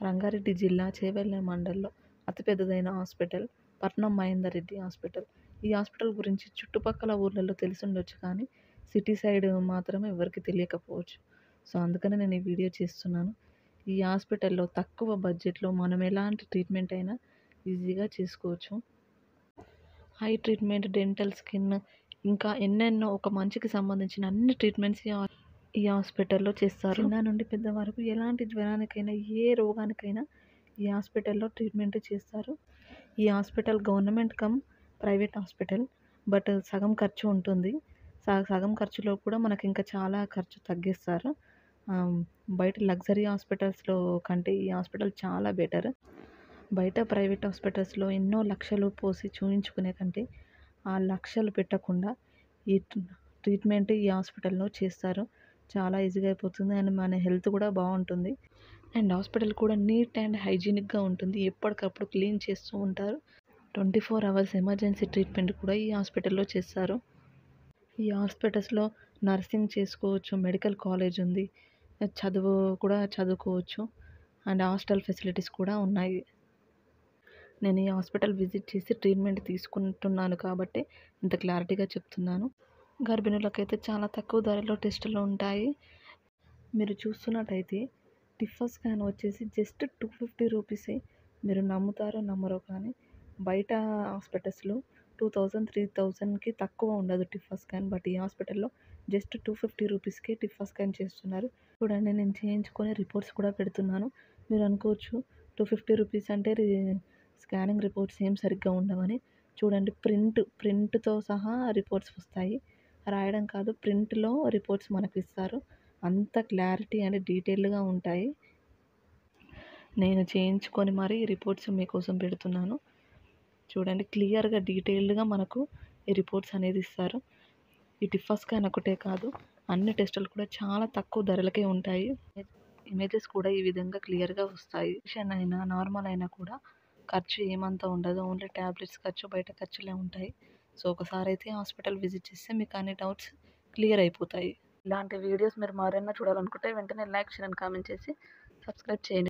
రంగారెడ్డి జిల్లా చేవెళ్ళ మండలంలో అతిపెద్దదైన హాస్పిటల్ పట్నం మహేందర్ రెడ్డి హాస్పిటల్ ఈ హాస్పిటల్ గురించి చుట్టుపక్కల ఊర్లలో తెలిసుండొచ్చు కానీ సిటీ సైడ్ మాత్రం ఎవరికి తెలియకపోవచ్చు సో అందుకనే నేను ఈ వీడియో చేస్తున్నాను ఈ హాస్పిటల్లో తక్కువ బడ్జెట్లో మనం ఎలాంటి ట్రీట్మెంట్ అయినా ఈజీగా చేసుకోవచ్చు హై ట్రీట్మెంట్ డెంటల్ స్కిన్ ఇంకా ఎన్నెన్నో ఒక మనిషికి సంబంధించిన అన్ని ట్రీట్మెంట్స్ ఈ హా- ఈ హాస్పిటల్లో చేస్తారు చిన్న నుండి పెద్ద వరకు ఎలాంటి జ్వరానికైనా ఏ రోగానికైనా ఈ హాస్పిటల్లో ట్రీట్మెంట్ చేస్తారు ఈ hospital government cum private hospital but సగం ఖర్చు ఉంటుంది స- సగం ఖర్చులో కూడా మనకి ఇంకా చాలా ఖర్చు తగ్గిస్తారు ఆమ్, బయట లగ్జరీ హాస్పిటల్స్లో కంటే ఈ హాస్పిటల్ చాలా బెటర్ బయట ప్రైవేట్ హాస్పిటల్స్లో ఎన్నో లక్షలు పోసి చూయించుకునే కంటే ఆ లక్షలు పెట్టకుండా ఈ ట్రీ- ట్రీట్మెంట్ ఈ హాస్పిటల్లో చేస్తారు చాలా ఈజీగా అయిపోతుంది అండ్ మన హెల్త్ కూడా బాగుంటుంది అండ్ హాస్పిటల్ కూడా నీట్ అండ్ హైజీనిక్గా ఉంటుంది ఎప్పటికప్పుడు క్లీన్ చేస్తూ ఉంటారు twenty four hours emergency treatment కూడా ఈ హాస్పిటల్లో చేస్తారు ఈ హాస్పిటల్స్లో నర్సింగ్ చేసుకోవచ్చు మెడికల్ కాలేజ్ ఉంది చదువు కూడా చదువుకోవచ్చు అండ్ హాస్టల్ ఫెసిలిటీస్ కూడా ఉన్నాయి నేను ఈ హాస్పిటల్ విజిట్ చేసి ట్రీట్మెంట్ తీసుకుంటున్నాను కాబట్టి ఇంత క్లారిటీగా చెప్తున్నాను గర్భిణులకైతే చాలా తక్కువ ధరలో టెస్టులు ఉంటాయి మీరు చూస్తున్నట్టయితే టిఫా స్కాన్ వచ్చేసి జస్ట్ టూ ఫిఫ్టీ రూపీసే మీరు నమ్ముతారో నమ్మరో కానీ బయట హాస్పిటల్స్లో టూ థౌజండ్ త్రీ థౌజండ్కి తక్కువ ఉండదు టిఫా స్కాన్ బట్ ఈ హాస్పిటల్లో జస్ట్ టూ ఫిఫ్టీ రూపీస్కి టిఫా స్కాన్ చేస్తున్నారు చూడండి నేను చేయించుకొని రిపోర్ట్స్ కూడా పెడుతున్నాను మీరు అనుకోవచ్చు టూ ఫిఫ్టీ రూపీస్ అంటే రి- స్కానింగ్ రిపోర్ట్స్ ఏం సరిగ్గా ఉండవని చూడండి ప్రింట్ ప్రింట్తో సహా రిపోర్ట్స్ వస్తాయి రాయడం కాదు ప్రింట్లో రిపోర్ట్స్ మనకు ఇస్తారు అంత క్లారిటీ అండ్ డీటెయిల్డ్గా ఉంటాయి నేను చేయించుకొని మరీ రిపోర్ట్స్ మీకోసం పెడుతున్నాను చూడండి క్లియర్గా డీటెయిల్డ్గా మనకు ఈ రిపోర్ట్స్ అనేది ఇస్తారు ఈ టిఫా స్కాన్ ఒకటే కాదు అన్ని టెస్టులు కూడా చాలా తక్కువ ధరలకే ఉంటాయి ఇమేజెస్ కూడా ఈ విధంగా క్లియర్గా వస్తాయి ఆపరేషన్ అయినా నార్మల్ అయినా కూడా ఖర్చు ఏమంత ఉండదు ఓన్లీ ట్యాబ్లెట్స్ ఖర్చు బయట ఖర్చులే ఉంటాయి సో ఒకసారి అయితే హాస్పిటల్ విజిట్ చేస్తే మీకు అన్ని డౌట్స్ క్లియర్ అయిపోతాయి ఇలాంటి వీడియోస్ మీరు మరెన్నో చూడాలనుకుంటే వెంటనే లైక్ షేర్ అండ్ కామెంట్ చేసి సబ్స్క్రైబ్ చేయండి